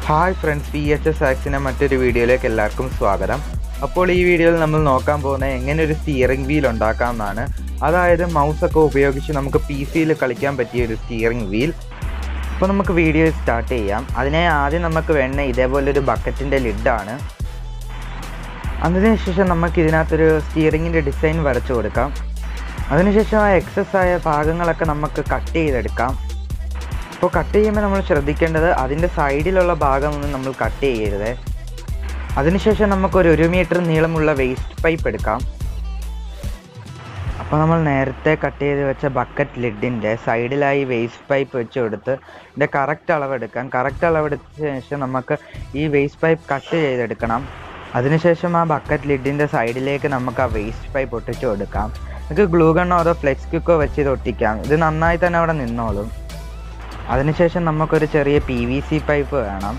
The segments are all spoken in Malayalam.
hi friends P H S ആക്സിൻ്റെ മറ്റൊരു വീഡിയോയിലേക്ക് എല്ലാവർക്കും സ്വാഗതം അപ്പോൾ ഈ വീഡിയോയിൽ നമ്മൾ നോക്കാൻ പോകുന്നത് എങ്ങനെ ഒരു സ്റ്റിയറിംഗ് വീൽ ഉണ്ടാക്കാം എന്നാണ് അതായത് മൗസ് ഒക്കെ ഉപയോഗിച്ച് നമുക്ക് പി സിയിൽ കളിക്കാൻ പറ്റിയ ഒരു സ്റ്റിയറിംഗ് വീൽ അപ്പോൾ നമുക്ക് വീഡിയോ സ്റ്റാർട്ട് ചെയ്യാം അതിനായി ആദ്യം നമുക്ക് വേണ്ട ഇതേപോലൊരു ബക്കറ്റിൻ്റെ ലിഡാണ് അതിനുശേഷം നമുക്ക് ഇതിനകത്തൊരു സ്റ്റിയറിങ്ങിൻ്റെ ഡിസൈൻ വരച്ചു കൊടുക്കാം അതിനുശേഷം ആ എക്സസ് ആയ ഭാഗങ്ങളൊക്കെ നമുക്ക് കട്ട് ചെയ്തെടുക്കാം അപ്പോൾ കട്ട് ചെയ്യുമ്പോൾ നമ്മൾ ശ്രദ്ധിക്കേണ്ടത് അതിൻ്റെ സൈഡിലുള്ള ഭാഗമൊന്നും നമ്മൾ കട്ട് ചെയ്യരുത് അതിനുശേഷം നമുക്കൊരു ഒരു മീറ്റർ നീളമുള്ള വേസ്റ്റ് പൈപ്പ് എടുക്കാം അപ്പോൾ നമ്മൾ നേരത്തെ കട്ട് ചെയ്ത് വെച്ച ബക്കറ്റ് ലിഡിൻ്റെ സൈഡിലായി വേസ്റ്റ് പൈപ്പ് വെച്ച് കൊടുത്ത് ഇതിൻ്റെ കറക്റ്റ് അളവെടുക്കാം കറക്റ്റ് അളവെടുത്ത ശേഷം നമുക്ക് ഈ വേസ്റ്റ് പൈപ്പ് കട്ട് ചെയ്തെടുക്കണം അതിനുശേഷം ആ ബക്കറ്റ് ലിഡിൻ്റെ സൈഡിലേക്ക് നമുക്ക് ആ വേസ്റ്റ് പൈപ്പ് ഒട്ടിച്ചു കൊടുക്കാം നമുക്ക് ഗ്ലൂ ഗണ്ണോ അതോ ഫ്ലെക്സ് ക്വിക്കോ വെച്ച് ഇത് ഒട്ടിക്കാം ഇത് നന്നായി തന്നെ അവിടെ നിന്നോളും അതിനുശേഷം നമുക്കൊരു ചെറിയ പി വി സി പൈപ്പ് വേണം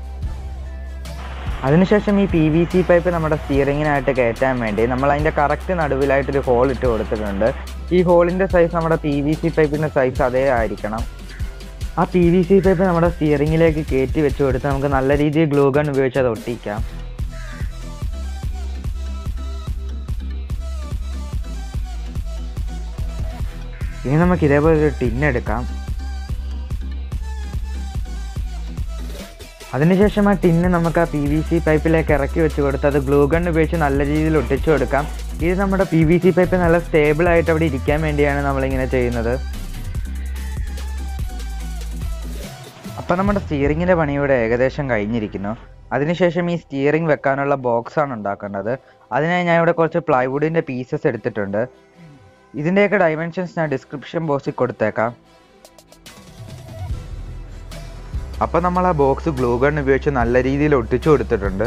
അതിനുശേഷം ഈ പി വി സി പൈപ്പ് നമ്മുടെ സ്റ്റിയറിങ്ങിനായിട്ട് കയറ്റാൻ വേണ്ടി നമ്മൾ അതിൻ്റെ കറക്റ്റ് നടുവിലായിട്ടൊരു ഹോൾ ഇട്ട് കൊടുത്തിട്ടുണ്ട് ഈ ഹോളിൻ്റെ സൈസ് നമ്മുടെ പി വി സി പൈപ്പിൻ്റെ സൈസ് അതേ ആയിരിക്കണം ആ പി വി സി പൈപ്പ് നമ്മുടെ സ്റ്റിയറിങ്ങിലേക്ക് കയറ്റി വെച്ച് കൊടുത്ത് നമുക്ക് നല്ല രീതിയിൽ ഗ്ലൂ ഗൺ ഉപയോഗിച്ച് അത് ഒട്ടിക്കാം ഇനി നമുക്ക് ഇതേപോലെ ഒരു ടിൻ എടുക്കാം അതിനുശേഷം ആ ടിന്ന് നമുക്ക് ആ പി വി സി പൈപ്പിലേക്ക് ഇറക്കി വെച്ച് കൊടുത്ത് അത് ഗ്ലൂ ഗൺ ഉപയോഗിച്ച് നല്ല രീതിയിൽ ഒട്ടിച്ചു കൊടുക്കാം ഇത് നമ്മുടെ പി വി സി പൈപ്പ് നല്ല സ്റ്റേബിൾ ആയിട്ട് അവിടെ ഇരിക്കാൻ വേണ്ടിയാണ് നമ്മളിങ്ങനെ ചെയ്യുന്നത് അപ്പം നമ്മുടെ സ്റ്റിയറിങ്ങിൻ്റെ പണി ഇവിടെ ഏകദേശം കഴിഞ്ഞിരിക്കുന്നു അതിനുശേഷം ഈ സ്റ്റിയറിംഗ് വെക്കാനുള്ള ബോക്സ് ആണ് ഉണ്ടാക്കേണ്ടത് അതിനായി ഞാൻ ഇവിടെ കുറച്ച് പ്ലൈവുഡിൻ്റെ പീസസ് എടുത്തിട്ടുണ്ട് ഇതിൻ്റെയൊക്കെ ഡയമെൻഷൻസ് ഞാൻ ഡിസ്ക്രിപ്ഷൻ ബോക്സിൽ കൊടുത്തേക്കാം അപ്പം നമ്മൾ ആ ബോക്സ് ഗ്ലൂ ഗൺ ഉപയോഗിച്ച് നല്ല രീതിയിൽ ഒട്ടിച്ചു കൊടുത്തിട്ടുണ്ട്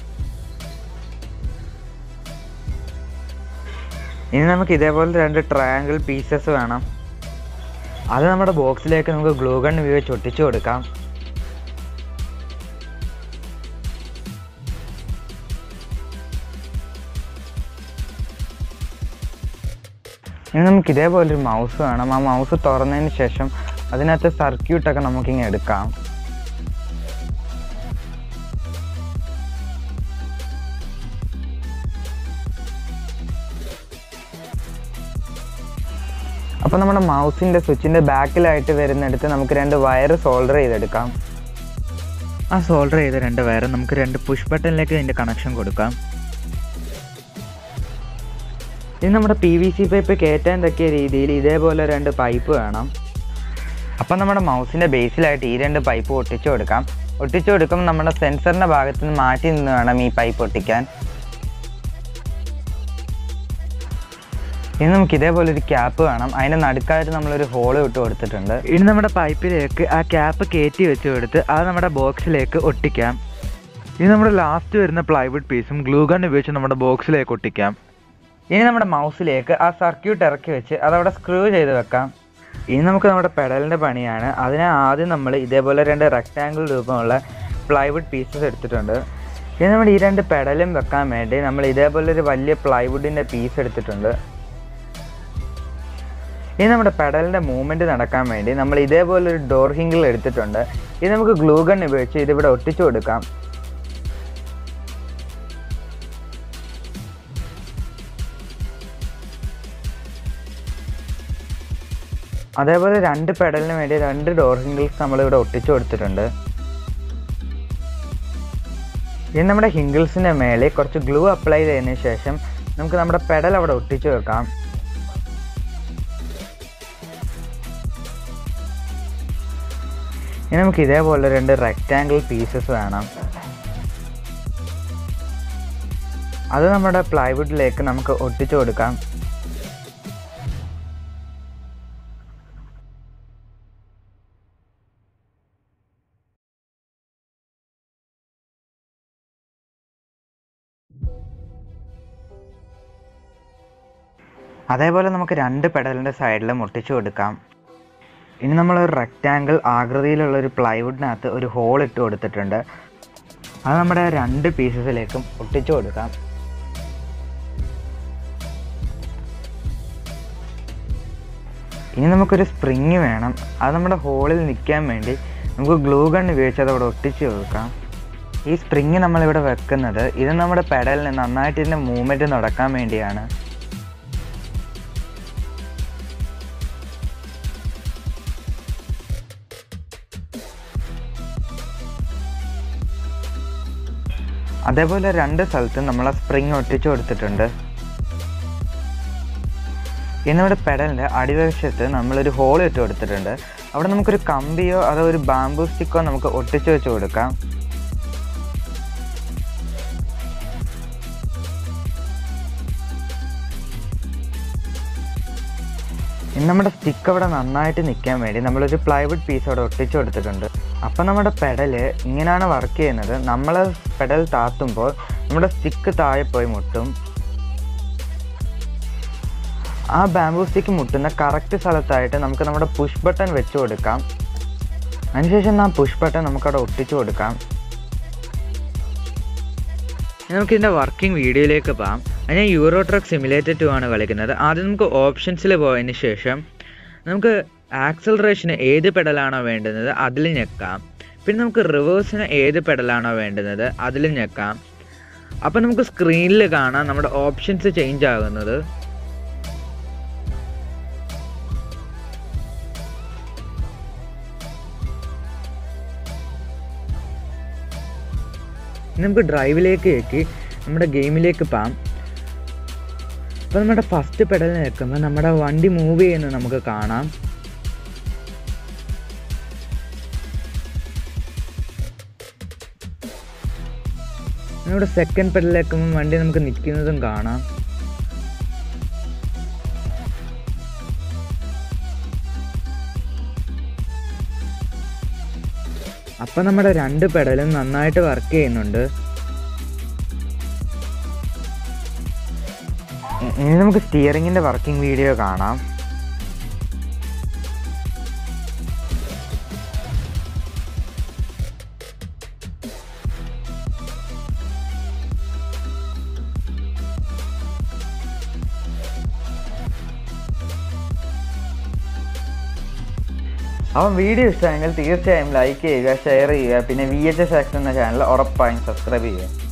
ഇനി നമുക്ക് ഇതേപോലെ രണ്ട് ട്രയാങ്കിൾ പീസസ് വേണം അത് നമ്മുടെ ബോക്സിലേക്ക് നമുക്ക് ഗ്ലൂ ഗൺ ഉപയോഗിച്ച് ഒട്ടിച്ചു കൊടുക്കാം ഇനി നമുക്ക് ഇതേപോലൊരു മൗസ് വേണം ആ മൗസ് തുറന്നതിന് ശേഷം അതിനകത്ത് സർക്യൂട്ടൊക്കെ നമുക്കിങ്ങനെ എടുക്കാം അപ്പോൾ നമ്മുടെ മൗസിൻ്റെ സ്വിച്ചിൻ്റെ ബാക്കിലായിട്ട് വരുന്നിടത്ത് നമുക്ക് രണ്ട് വയർ സോൾഡർ ചെയ്തെടുക്കാം ആ സോൾഡർ ചെയ്ത രണ്ട് വയർ നമുക്ക് രണ്ട് പുഷ് ബട്ടണിലേക്ക് ഇതിൻ്റെ കണക്ഷൻ കൊടുക്കാം ഇനി നമ്മുടെ പി വി സി പൈപ്പ് കയറ്റാൻ തക്കിയ രീതിയിൽ ഇതേപോലെ രണ്ട് പൈപ്പ് വേണം അപ്പം നമ്മുടെ മൗസിൻ്റെ ബേസിലായിട്ട് ഈ രണ്ട് പൈപ്പ് ഒട്ടിച്ചു കൊടുക്കാം ഒട്ടിച്ചു കൊടുക്കുമ്പോൾ നമ്മുടെ സെൻസറിൻ്റെ ഭാഗത്ത് നിന്ന് മാറ്റി നിന്ന് വേണം ഈ പൈപ്പ് ഒട്ടിക്കാൻ ഇനി നമുക്ക് ഇതേപോലെ ഒരു ക്യാപ്പ് വേണം അതിൻ്റെ നടുക്കായിട്ട് നമ്മളൊരു ഹോൾ ഇട്ട് കൊടുത്തിട്ടുണ്ട് ഇനി നമ്മുടെ പൈപ്പിലേക്ക് ആ ക്യാപ്പ് കയറ്റി വെച്ച് കൊടുത്ത് അത് നമ്മുടെ ബോക്സിലേക്ക് ഒട്ടിക്കാം ഇനി നമ്മുടെ ലാസ്റ്റ് വരുന്ന പ്ലൈവുഡ് പീസും ഗ്ലൂ ഗൺ ഉപയോഗിച്ച് നമ്മുടെ ബോക്സിലേക്ക് ഒട്ടിക്കാം ഇനി നമ്മുടെ മൗസിലേക്ക് ആ സർക്യൂട്ട് ഇറക്കി വെച്ച് അതവിടെ സ്ക്രൂ ചെയ്ത് വെക്കാം ഇനി നമുക്ക് നമ്മുടെ പെഡലിൻ്റെ പണിയാണ് അതിനെ ആദ്യം നമ്മൾ ഇതേപോലെ രണ്ട് റെക്റ്റാങ്കിൾ രൂപമുള്ള പ്ലൈവുഡ് പീസസ് എടുത്തിട്ടുണ്ട് ഇനി നമ്മൾ ഈ രണ്ട് പെഡലും വെക്കാൻ വേണ്ടി നമ്മൾ ഇതേപോലെ ഒരു വലിയ പ്ലൈവുഡിൻ്റെ പീസ് എടുത്തിട്ടുണ്ട് ഇനി നമ്മുടെ പെഡലിൻ്റെ മൂവ്മെൻറ്റ് നടക്കാൻ വേണ്ടി നമ്മൾ ഇതേപോലെ ഒരു ഡോർ ഹിങ്കിൾ എടുത്തിട്ടുണ്ട് ഇത് നമുക്ക് ഗ്ലൂ ഗൺ ഉപയോഗിച്ച് ഇതിവിടെ ഒട്ടിച്ചു കൊടുക്കാം അതേപോലെ രണ്ട് പെഡലിന് വേണ്ടി രണ്ട് ഡോർ ഹിങ്കിൾസ് നമ്മളിവിടെ ഒട്ടിച്ചു കൊടുത്തിട്ടുണ്ട് ഇനി നമ്മുടെ ഹിങ്കിൾസിൻ്റെ മേലെ കുറച്ച് ഗ്ലൂ അപ്ലൈ ചെയ്തതിന് ശേഷം നമുക്ക് നമ്മുടെ പെഡൽ അവിടെ ഒട്ടിച്ചു വെക്കാം ഇനി നമുക്ക് ഇതേപോലെ രണ്ട് റെക്റ്റാങ്കിൾ പീസസ് വേണം അത് നമ്മുടെ പ്ലൈവുഡിലേക്ക് നമുക്ക് ഒട്ടിച്ചു കൊടുക്കാം അതേപോലെ നമുക്ക് രണ്ട് പെഡലിൻ്റെ സൈഡിലും ഒട്ടിച്ചു കൊടുക്കാം ഇനി നമ്മൾ ഒരു റെക്റ്റാങ്കിൾ ആകൃതിയിലുള്ള ഒരു പ്ലൈവുഡിനകത്ത് ഒരു ഹോൾ ഇട്ട് കൊടുത്തിട്ടുണ്ട് അത് നമ്മുടെ രണ്ട് പീസസിലേക്കും ഒട്ടിച്ചു കൊടുക്കാം ഇനി നമുക്കൊരു സ്പ്രിങ് വേണം അത് നമ്മുടെ ഹോളിൽ നിൽക്കാൻ വേണ്ടി നമുക്ക് ഗ്ലൂ ഗൺ ഉപയോഗിച്ച് അത് അവിടെ ഒട്ടിച്ച് കൊടുക്കാം ഈ സ്പ്രിങ് നമ്മളിവിടെ വെക്കുന്നത് ഇത് നമ്മുടെ പെഡലിന് നന്നായിട്ട് ഇതിൻ്റെ മൂവ്മെൻറ്റ് നടക്കാൻ വേണ്ടിയാണ് അതേപോലെ രണ്ട് സ്ഥലത്തും നമ്മൾ ആ സ്പ്രിങ് ഒട്ടിച്ചു കൊടുത്തിട്ടുണ്ട് ഇനി നമ്മുടെ പെഡലിൻ്റെ അടിവശത്ത് നമ്മളൊരു ഹോൾ ഇട്ട് കൊടുത്തിട്ടുണ്ട് അവിടെ നമുക്കൊരു കമ്പിയോ അതോ ഒരു ബാംബൂ സ്റ്റിക്കോ നമുക്ക് ഒട്ടിച്ചു വെച്ച് കൊടുക്കാം ഇനി നമ്മുടെ സ്റ്റിക്ക് അവിടെ നന്നായിട്ട് നിൽക്കാൻ വേണ്ടി നമ്മളൊരു പ്ലൈവുഡ് പീസ് അവിടെ ഒട്ടിച്ചു കൊടുത്തിട്ടുണ്ട് അപ്പം നമ്മുടെ പെഡല് ഇങ്ങനെയാണ് വർക്ക് ചെയ്യുന്നത് നമ്മൾ പെഡൽ താത്തുമ്പോൾ നമ്മുടെ സ്റ്റിക്ക് താഴെ പോയി മുട്ടും ആ ബാംബൂ സ്റ്റിക്ക് മുട്ടുന്ന കറക്റ്റ് സ്ഥലത്തായിട്ട് നമുക്ക് നമ്മുടെ പുഷ് ബട്ടൺ വെച്ച് കൊടുക്കാം അതിനുശേഷം ആ പുഷ് ബട്ടൺ നമുക്കവിടെ ഒട്ടിച്ചു കൊടുക്കാം ഇനി നമുക്ക് ഇതിൻ്റെ വർക്കിംഗ് വീഡിയോയിലേക്ക് പോകാം അത് ഞാൻ യൂറോ ട്രക്ക് സിമുലേറ്റർ ടു ആണ് കളിക്കുന്നത് ആദ്യം നമുക്ക് ഓപ്ഷൻസിൽ പോയതിന് ശേഷം നമുക്ക് ആക്സലറേഷന് ഏത് പെഡലാണോ വേണ്ടുന്നത് അതിൽ ഞെക്കാം പിന്നെ നമുക്ക് റിവേഴ്സിന് ഏത് പെഡലാണോ വേണ്ടുന്നത് അതിൽ ഞെക്കാം അപ്പം നമുക്ക് സ്ക്രീനിൽ കാണാം നമ്മുടെ ഓപ്ഷൻസ് ചേഞ്ച് ആകുന്നത് ഇനി നമുക്ക് ഡ്രൈവിലേക്ക് കയറ്റി നമ്മുടെ ഗെയിമിലേക്ക് പോകാം അപ്പോൾ നമ്മുടെ ഫസ്റ്റ് പെഡൽ നിൽക്കുമ്പോൾ നമ്മുടെ വണ്ടി മൂവ് ചെയ്യുന്നത് നമുക്ക് കാണാം നമ്മുടെ സെക്കൻഡ് പെഡൽ നിൽക്കുമ്പോൾ വണ്ടി നമുക്ക് നിൽക്കുന്നതും കാണാം അപ്പം നമ്മുടെ രണ്ട് പെഡലും നന്നായിട്ട് വർക്ക് ചെയ്യുന്നുണ്ട് ഇ- ഇനി നമുക്ക് സ്റ്റിയറിങ്ങിൻ്റെ വർക്കിംഗ് വീഡിയോ കാണാം അപ്പം വീഡിയോ ഇഷ്ടമെങ്കിൽ തീർച്ചയായും ലൈക്ക് ചെയ്യുക ഷെയർ ചെയ്യുക പിന്നെ വി എച്ച് എസ് എക്സ് എന്ന ചാനൽ ഉറപ്പായും സബ്സ്ക്രൈബ് ചെയ്യുക